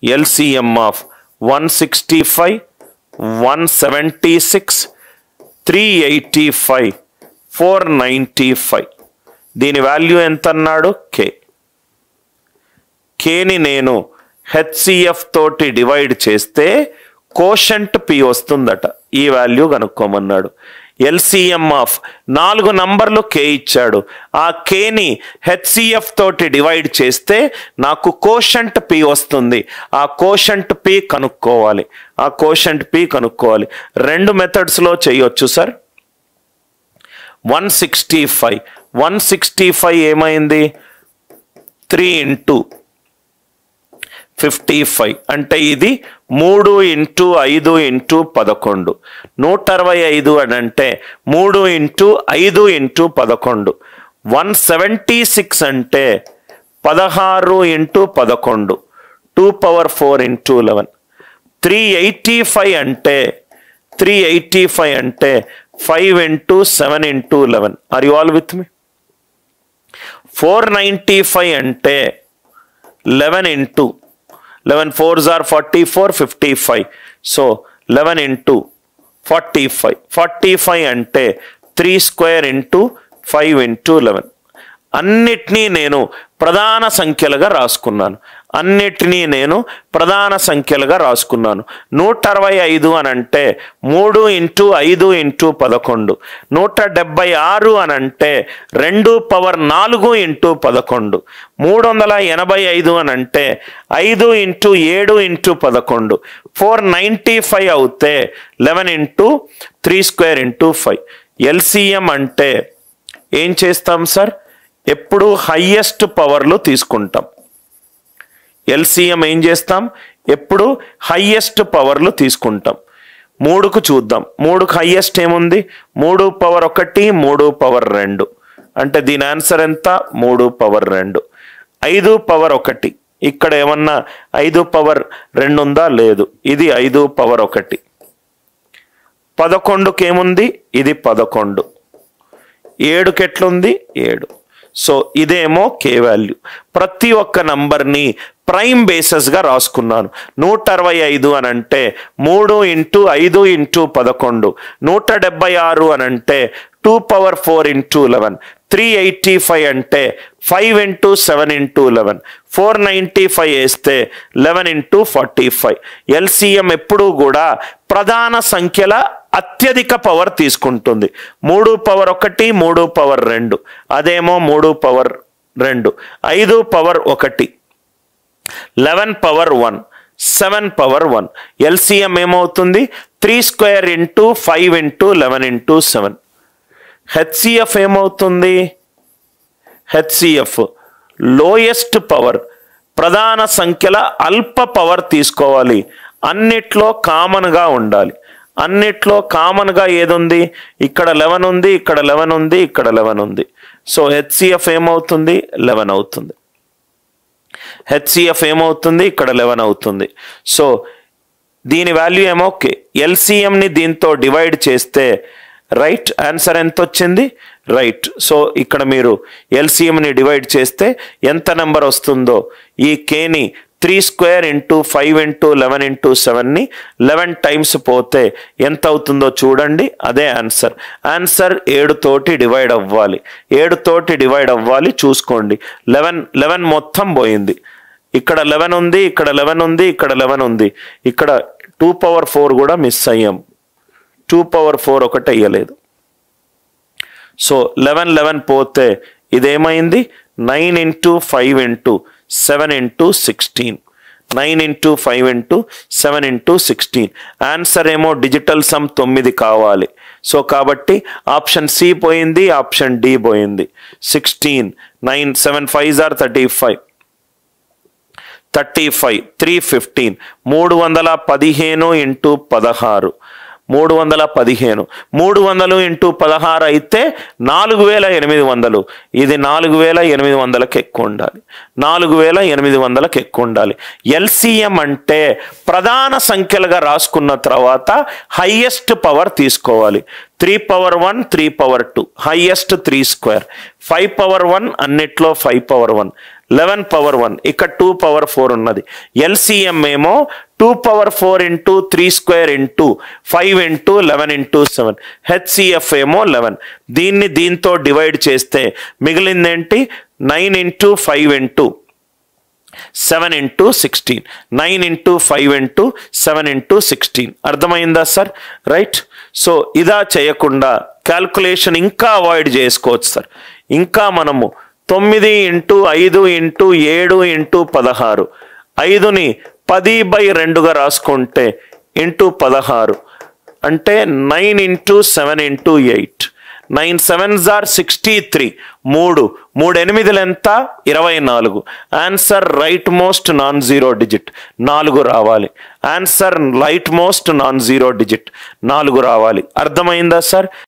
LCM of one sixty five one seventy six three eighty five four ninety five దీని value ఎంత అన్నాడు కే కేని నేను HCF తోటి divide చేస్తే కోషంట్ పి వస్తుందట ఈ వాల్యూ కనుక్కోమన్నాడు ఎల్సిఎం ఆఫ్ నాలుగు నంబర్లు కే ఇచ్చాడు ఆ కేని హెచ్సిఎఫ్ తోటి డివైడ్ చేస్తే నాకు కోషంట్ పి వస్తుంది ఆ కోషంట్ పి కనుక్కోవాలి ఆ కోషంట్ పి కనుక్కోవాలి రెండు మెథడ్స్లో చేయొచ్చు sir one sixty five one sixty five ఏమైంది త్రీ ఇంటూ ఫిఫ్టీ ఫైవ్ అంటే ఇది మూడు ఇంటూ ఐదు ఇంటూ పదకొండు నూట అరవై ఐదు అని అంటే మూడు ఇంటూ ఐదు ఇంటూ పదకొండు వన్ సెవెంటీ సిక్స్ అంటే పదహారు ఇంటూ పదకొండు two power four into eleven three eighty five అంటే త్రీ ఎయిటీ ఫైవ్ అంటే five into seven into eleven are you all with me four ninety five అంటే eleven into eleven fours are forty four fifty five so eleven into forty five forty five అంటే three square into five into eleven అన్నిటినీ నేను ప్రధాన సంఖ్యలుగా రాసుకున్నాను అన్నిటినీ నేను ప్రధాన సంఖ్యలుగా రాసుకున్నాను నూట అరవై ఐదు అని అంటే మూడు ఇంటూ ఐదు ఇంటూ పదకొండు నూట డెబ్బై ఆరు అని అంటే రెండు పవర్ నాలుగు ఇంటూ పదకొండు మూడు వందల ఎనభై ఐదు అని అంటే ఐదు ఇంటూ ఏడు ఇంటూ పదకొండు ఫోర్ నైంటీ ఫైవ్ అవుతే eleven into three square into five LCM అంటే ఏం చేస్తాం సార్ ఎప్పుడు హయ్యెస్ట్ పవర్లు తీసుకుంటాం ఎల్సిఎం ఏం చేస్తాం ఎప్పుడు హయ్యెస్ట్ పవర్లు తీసుకుంటాం మూడుకు చూద్దాం మూడుకు హయ్యెస్ట్ ఏముంది మూడు పవర్ ఒకటి మూడు పవర్ రెండు అంటే దీని ఆన్సర్ ఎంత మూడు పవర్ రెండు ఐదు పవర్ ఒకటి ఇక్కడ ఏమన్నా ఐదు పవర్ రెండు ఉందా లేదు ఇది ఐదు పవర్ ఒకటి పదకొండుకి ఏముంది ఇది పదకొండు ఏడుకి ఎట్లుంది ఏడు సో ఇదేమో కే వాల్యూ ప్రతి ఒక్క నంబర్ని ప్రైమ్ బేసెస్గా రాసుకున్నాను నూట అరవై ఐదు అని అంటే మూడు ఇంటూ ఐదు ఇంటూ పదకొండు నూట డెబ్బై ఆరు అని అంటే two power four into eleven three eighty five అంటే five into seven into eleven four ninety five వేస్తే eleven into forty five LCM ఎప్పుడూ కూడా ప్రధాన సంఖ్యల అత్యధిక పవర్ తీసుకుంటుంది మూడు పవర్ ఒకటి మూడు పవర్ రెండు అదేమో మూడు పవర్ రెండు ఐదు పవర్ ఒకటి eleven power one seven power one LCM ఏమవుతుంది three square into five into eleven into seven HCF ఏమవుతుంది హెచ్సిఎఫ్ లోయెస్ట్ పవర్ ప్రధాన సంఖ్యల అల్ప పవర్ తీసుకోవాలి అన్నిట్లో కామన్గా ఉండాలి అన్నిట్లో కామన్గా ఏదుంది ఇక్కడ లెవెన్ ఉంది ఇక్కడ లెవెన్ ఉంది ఇక్కడ లెవెన్ ఉంది సో హెచ్సిఎఫ్ ఏమవుతుంది లెవెన్ అవుతుంది హెచ్సిఎఫ్ ఏమవుతుంది ఇక్కడ లెవెన్ అవుతుంది సో దీని వాల్యూ ఏమో ఓకే ఎల్సిఎంని దీంతో డివైడ్ చేస్తే రైట్ ఆన్సర్ ఎంత వచ్చింది రైట్ సో ఇక్కడ మీరు ఎల్సిఎంని డివైడ్ చేస్తే ఎంత నెంబర్ వస్తుందో ఈ కేని three square into five into eleven into సెవెన్ని లెవెన్ టైమ్స్ పోతే ఎంత అవుతుందో చూడండి అదే ఆన్సర్ ఆన్సర్ ఏడు తోటి డివైడ్ అవ్వాలి ఏడు తోటి డివైడ్ అవ్వాలి చూసుకోండి లెవెన్ లెవెన్ మొత్తం పోయింది ఇక్కడ లెవెన్ ఉంది ఇక్కడ లెవెన్ ఉంది ఇక్కడ లెవెన్ ఉంది ఇక్కడ టూ పవర్ ఫోర్ కూడా మిస్ అయ్యాం టూ పవర్ ఫోర్ ఒకటి అయ్యలేదు సో లెవెన్ లెవెన్ పోతే ఇదేమైంది nine into five into seven into sixteen nine into five into seven into sixteen answer ఏమో డిజిటల్ సమ్ తొమ్మిది కావాలి సో కాబట్టి ఆప్షన్ సి పోయింది ఆప్షన్ డి పోయింది sixteen nine seven five are thirty five thirty five three fifteen మూడు వందల పదిహేను into పదహారు మూడు వందల పదిహేను మూడు వందలు ఇంటూ పదహారు అయితే నాలుగు వేల ఎనిమిది వందలు ఇది నాలుగు వేల ఎనిమిది వందలకు ఎక్కువ ఉండాలి నాలుగు వేల ఎనిమిది వందలకు ఎక్కువ ఉండాలి ఎల్సిఎం అంటే ప్రధాన సంఖ్యలుగా రాసుకున్న తర్వాత హైయెస్ట్ పవర్ తీసుకోవాలి three power one three power two highest three square five power one అన్నిట్లో five power one eleven power one ఇక్కడ టూ పవర్ ఫోర్ ఉన్నది ఎల్సిఎం ఏమో two power four into three square into five into eleven into seven HCF ఏమో eleven దీన్ని దీంతో divide చేస్తే మిగిలిందేంటి nine into five into seven into sixteen nine into five into seven into sixteen అర్థమైందా sir right so ఇదా చేయకుండా calculation ఇంకా avoid చేసుకోవచ్చు సార్ ఇంకా మనము తొమ్మిది ఇంటూ ఐదు ఇంటూ ఏడు ఇంటూ పదహారు ఐదుని పది బై రెండుగా రాసుకుంటే ఇంటూ పదహారు అంటే nine into seven into eight nine seven జార్ సిక్స్టీ త్రీ మూడు మూడు ఎనిమిదిలు ఎంత ఇరవై నాలుగు answer right most non zero digit నాలుగు రావాలి answer right most non zero digit నాలుగు రావాలి అర్థమైందా సార్